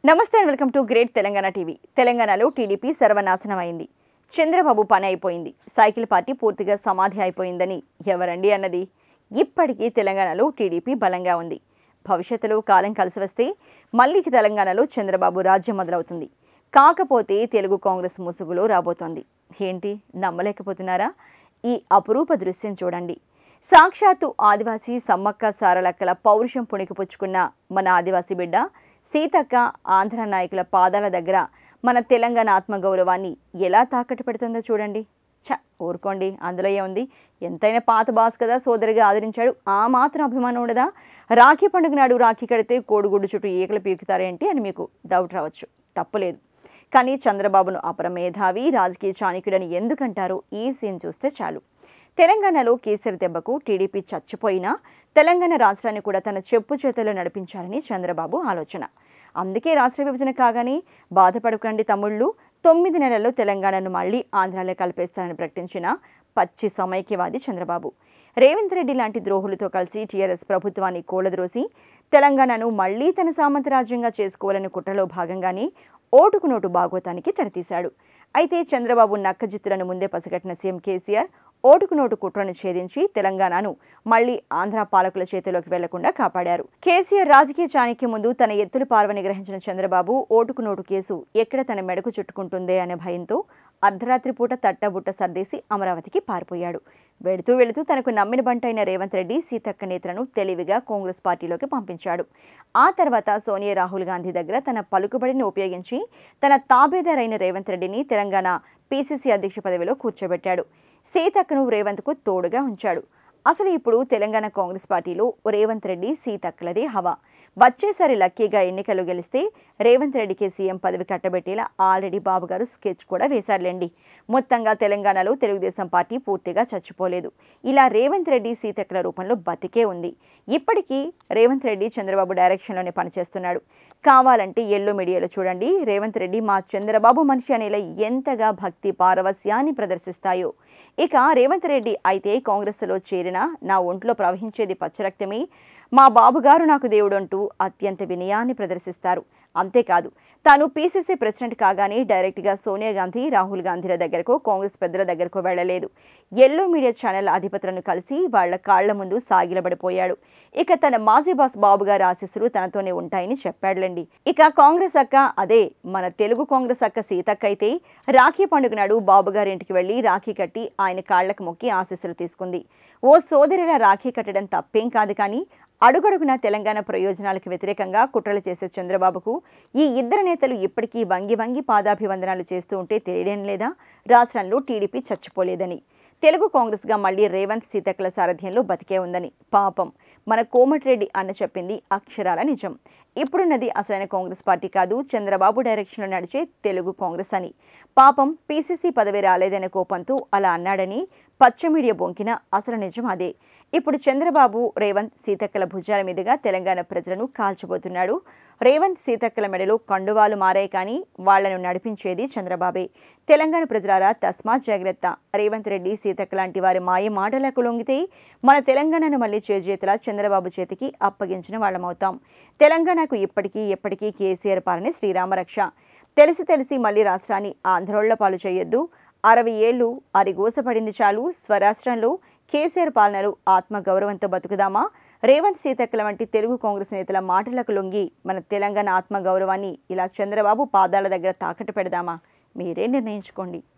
నమస్తే and welcome to great Telangana TV తెలంగాణలో TDP సర్వనాశనం అయింది చంద్రబాబు పని అయిపోయింది సైకిల్ పార్టీ పూర్తిగా సమాధి అయిపోయిందని ఎవరండి అన్నది ఇప్పటికీ తెలంగాణలో టీడీపీ బలంగా ఉంది భవిష్యత్తులో కాలం కలిసి వస్తే మళ్ళీ తెలంగాణలో చంద్రబాబు రాజ్యం మొదలవుతుంది కాకపోతే తెలుగు కాంగ్రెస్ ముసుగులో రాబోతోంది ఏంటి నమ్మలేకపోతున్నారా ఈ అపురూప దృశ్యం చూడండి సాక్షాత్తు ఆదివాసీ సమ్మక్క సారలక్కల పౌరుషం పుణికిపుచ్చుకున్న మన ఆదివాసీ బిడ్డ సీతక్క ఆంధ్ర నాయకుల పాదాల దగ్గర మన తెలంగాణ ఆత్మగౌరవాన్ని ఎలా తాకట్టు పెడుతుందో చూడండి ఛ ఊరుకోండి అందులో ఏముంది ఎంతైనా పాత బాస్ కదా సోదరిగా ఆదరించాడు ఆ మాత్రం అభిమానం ఉండదా రాఖీ పండుగ నాడు రాఖీ కడితే కోడిగుడ్డు చుట్టూ ఈకలు పీకుతారేంటి అని మీకు డౌట్ రావచ్చు తప్పులేదు కానీ చంద్రబాబును అపరమేధావి రాజకీయ చాణిక్యుడని ఎందుకంటారో ఈ సీన్ చూస్తే చాలు తెలంగాణలో కేసీఆర్ దెబ్బకు టీడీపీ చచ్చిపోయినా తెలంగాణ రాష్ట్రాన్ని కూడా తన చెప్పు చేతల్లో నడిపించాలని చంద్రబాబు ఆలోచన అందుకే రాష్ట్ర విభజన కాగానే బాధపడకండి తమ్ముళ్ళు తొమ్మిది నెలల్లో తెలంగాణను మళ్ళీ ఆంధ్రాలో కలిపేస్తారని ప్రకటించిన పచ్చి సమైక్యవాది చంద్రబాబు రేవంత్ రెడ్డి లాంటి ద్రోహులతో కలిసి టీఆర్ఎస్ ప్రభుత్వాన్ని కూలద్రోసి తెలంగాణను మళ్లీ తన సామంత రాజ్యంగా చేసుకోవాలని కుట్రలో భాగంగానే ఓటుకు నోటు భాగవతానికి తెరతీశాడు అయితే చంద్రబాబు నక్కజిత్తులను ముందే పసిగట్టిన సీఎం కేసీఆర్ ఓటుకు నోటు కుట్రను ఛేదించి తెలంగాణను మళ్లీ ఆంధ్ర పాలకుల చేతిలోకి వెళ్లకుండా కాపాడారు కేసీఆర్ రాజకీయ చాణక్యం ముందు తన ఎత్తులు పార్వని గ్రహించిన చంద్రబాబు ఓటుకు నోటు కేసు ఎక్కడ తన మెడకు చుట్టుకుంటుందే అనే భయంతో అర్ధరాత్రి పూట తట్టబుట్ట సర్దేసి అమరావతికి పారిపోయాడు వెళుతూ వెళుతూ తనకు నమ్మిన బంటైన రేవంత్ రెడ్డి సీతక్క నేతలను తెలివిగా కాంగ్రెస్ పార్టీలోకి పంపించాడు ఆ తర్వాత సోనియా రాహుల్ గాంధీ దగ్గర తన పలుకుబడిని ఉపయోగించి తన తాబేదారైన రేవంత్ రెడ్డిని తెలంగాణ పీసీసీ అధ్యక్ష పదవిలో కూర్చోబెట్టాడు సీతక్కను రేవంత్కు తోడుగా ఉంచాడు అసలు ఇప్పుడు తెలంగాణ కాంగ్రెస్ పార్టీలో రేవంత్ రెడ్డి సీతక్కలదే హవా వచ్చేసారి లక్కీగా ఎన్నికలు గెలిస్తే రేవంత్ రెడ్డికి సీఎం పదవి కట్టబెట్టేలా ఆల్రెడీ బాబు గారు స్కెచ్ కూడా వేశారులేండి మొత్తంగా తెలంగాణలో తెలుగుదేశం పార్టీ పూర్తిగా చచ్చిపోలేదు ఇలా రేవంత్ రెడ్డి సీతక్కల రూపంలో బతికే ఉంది ఇప్పటికీ రేవంత్ రెడ్డి చంద్రబాబు డైరెక్షన్లోనే పనిచేస్తున్నాడు కావాలంటే ఎల్లో మీడియాలో చూడండి రేవంత్ రెడ్డి మా చంద్రబాబు మనిషి అనేలా ఎంతగా భక్తి పారవస్యాన్ని ప్రదర్శిస్తాయో ఇక రేవంత్ రెడ్డి అయితే కాంగ్రెస్లో చేరిన నా ఒంట్లో ప్రవహించేది పచ్చరక్తమే మా బాబుగారు నాకు దేవుడు అంటూ అత్యంత వినయాన్ని ప్రదర్శిస్తారు అంతేకాదు తాను పీసీసీ ప్రెసిడెంట్ కాగానే డైరెక్ట్గా సోనియా గాంధీ రాహుల్ గాంధీల దగ్గరకు కాంగ్రెస్ పెద్దల దగ్గరకు వెళ్లలేదు ఎల్లో మీడియా ఛానల్ అధిపతులను కలిసి వాళ్ల కాళ్ల ముందు సాగిలబడిపోయాడు ఇక తన మాజీ బాస్ బాబు గారి ఆశీస్సులు తనతోనే ఉంటాయని చెప్పాడులేండి ఇక కాంగ్రెస్ అక్క అదే మన తెలుగు కాంగ్రెస్ అక్క సీతక్క అయితే రాఖీ పండుగ నాడు బాబు గారి ఇంటికి వెళ్లి రాఖీ కట్టి ఆయన కాళ్లకు మొక్కి ఆశీస్సులు తీసుకుంది ఓ సోదరిలా రాఖీ కట్టడం తప్పేం కాదు కానీ అడుగడుగున తెలంగాణ ప్రయోజనాలకు వ్యతిరేకంగా కుట్రలు చేసే చంద్రబాబుకు ఈ ఇద్దరు నేతలు ఇప్పటికీ వంగి వంగి పాదాభివందనాలు చేస్తూ ఉంటే తెలియడం లేదా రాష్ట్రంలో టీడీపీ చచ్చిపోలేదని తెలుగు కాంగ్రెస్గా మళ్లీ రేవంత్ సీతక్కల సారథ్యంలో బతికే ఉందని పాపం మన కోమటిరెడ్డి అన్న చెప్పింది అక్షరాల నిజం ఇప్పుడున్నది అసలైన కాంగ్రెస్ పార్టీ కాదు చంద్రబాబు డైరెక్షన్లో నడిచే తెలుగు కాంగ్రెస్ అని పాపం పీసీసీ పదవి రాలేదనే కోపంతో అలా అన్నాడని పచ్చ మీడియా బొంకిన అసలు నిజం అదే ఇప్పుడు చంద్రబాబు రేవంత్ సీతక్కల భుజాల మీదుగా తెలంగాణ ప్రజలను కాల్చబోతున్నాడు రేవంత్ సీతక్కల మెడలో కండువాలు మారాయి కానీ వాళ్లను నడిపించేది చంద్రబాబే తెలంగాణ ప్రజలారా తస్మాత్ జాగ్రత్త రేవంత్ రెడ్డి సీతక్క లాంటి వారి మాయ మాటలకు లొంగితే మన తెలంగాణను మళ్లీ చేజేతలా చంద్రబాబు చేతికి అప్పగించిన వాళ్ళమవుతాం తెలంగాణకు ఇప్పటికీ ఎప్పటికీ కేసీఆర్ పాలనే శ్రీరామరక్ష తెలిసి తెలిసి మళ్లీ రాష్ట్రాన్ని ఆంధ్రోళ్ల పాలు చేయొద్దు అరవై ఏళ్లు అరిగోసపడింది చాలు స్వరాష్ట్రంలో కేసీఆర్ పాలనలు ఆత్మ గౌరవంతో బతుకుదామా రేవంత్ సీతక్కల వంటి తెలుగు కాంగ్రెస్ నేతల మాటలకు లొంగి మన తెలంగాణ ఆత్మ గౌరవాన్ని ఇలా చంద్రబాబు పాదాల దగ్గర తాకట్టు పెడదామా మీరే నిర్ణయించుకోండి